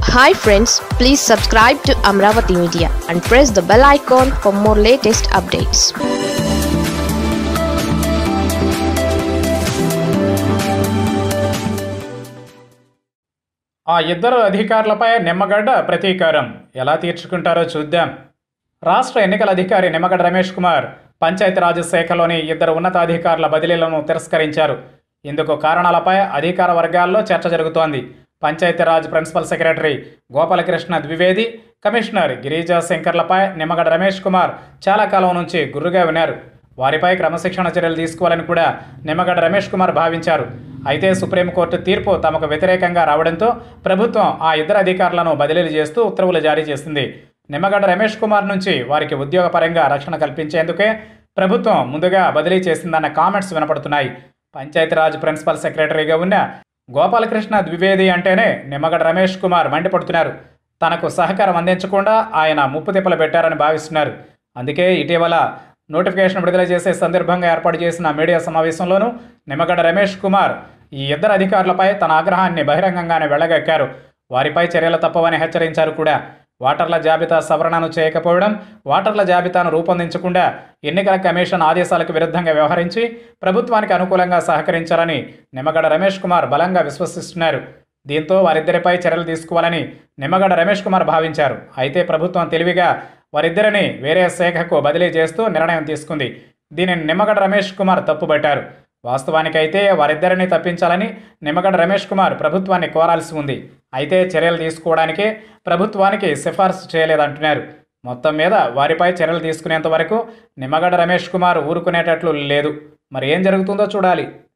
hi friends please subscribe to Amaravati media and press the bell icon for more latest updates ఆ ఇద్దరు అధికారులపై నిమ్మగడ్డ ప్రతీకారం ఎలా తీర్చుకుంటారో చూద్దాం రాష్ట్ర ఎన్నికల అధికారి నిమ్మగడ్డ రమేష్ కుమార్ పంచాయతీరాజ్ శాఖలోని ఇద్దరు ఉన్నతాధికారుల బదిలీలను తిరస్కరించారు ఇందుకు కారణాలపై అధికార వర్గాల్లో చర్చ జరుగుతోంది Panchayati Raj principal secretary Gopalakrishna Dwivedi commissioner Girija శంకర్లపై నిమ్మగడ్డ రమేష్ కుమార్ చాలా కాలం నుంచి గుర్రుగా ఉన్నారు వారిపై క్రమశిక్షణ చర్యలు తీసుకోవాలని కూడా నిమ్మగడ్డ రమేష్ కుమార్ భావించారు అయితే సుప్రీంకోర్టు తీర్పు తమకు వ్యతిరేకంగా రావడంతో ప్రభుత్వం ఆ ఇద్దరు అధికారులను బదిలీలు చేస్తూ ఉత్తర్వులు జారీ చేసింది నిమ్మగడ్డ రమేష్ కుమార్ నుంచి వారికి ఉద్యోగపరంగా రక్షణ కల్పించేందుకే ప్రభుత్వం ముందుగా బదిలీ చేసిందన్న కామెంట్స్ వినపడుతున్నాయి పంచాయతీరాజ్ ప్రిన్సిపల్ సెక్రటరీగా ఉన్న గోపాలకృష్ణ ద్వివేది అంటేనే నిమ్మగడ్డ రమేష్ కుమార్ మండిపడుతున్నారు తనకు సహకారం అందించకుండా ఆయన ముప్పు తిప్పలు పెట్టారని భావిస్తున్నారు అందుకే ఇటీవల నోటిఫికేషన్ విడుదల చేసే సందర్భంగా ఏర్పాటు చేసిన మీడియా సమావేశంలోనూ నిమ్మగడ్డ రమేష్ కుమార్ ఈ ఇద్దరు అధికారులపై తన ఆగ్రహాన్ని బహిరంగంగానే వెళ్ళగక్కారు వారిపై చర్యలు తప్పవని హెచ్చరించారు కూడా ఓటర్ల జాబితా సవరణను చేయకపోవడం ఓటర్ల జాబితాను రూపొందించకుండా ఎన్నికల కమిషన్ ఆదేశాలకు విరుద్ధంగా వ్యవహరించి ప్రభుత్వానికి అనుకూలంగా సహకరించారని నిమ్మగడ్డ రమేష్ కుమార్ బలంగా విశ్వసిస్తున్నారు దీంతో వారిద్దరిపై చర్యలు తీసుకోవాలని నిమ్మగడ్డ రమేష్ కుమార్ భావించారు అయితే ప్రభుత్వం తెలివిగా వారిద్దరిని వేరే శాఖకు బదిలీ చేస్తూ నిర్ణయం తీసుకుంది దీనిని నిమ్మగడ్డ రమేష్ కుమార్ తప్పుబట్టారు వాస్తవానికైతే వారిద్దరిని తప్పించాలని నిమ్మగడ్డ రమేష్ కుమార్ ప్రభుత్వాన్ని కోరాల్సి ఉంది అయితే చర్యలు తీసుకోవడానికి ప్రభుత్వానికి సిఫార్సు చేయలేదంటున్నారు మొత్తం మీద వారిపై చర్యలు తీసుకునేంత వరకు నిమ్మగడ్డ రమేష్ కుమార్ ఊరుకునేటట్లు లేదు మరి ఏం జరుగుతుందో చూడాలి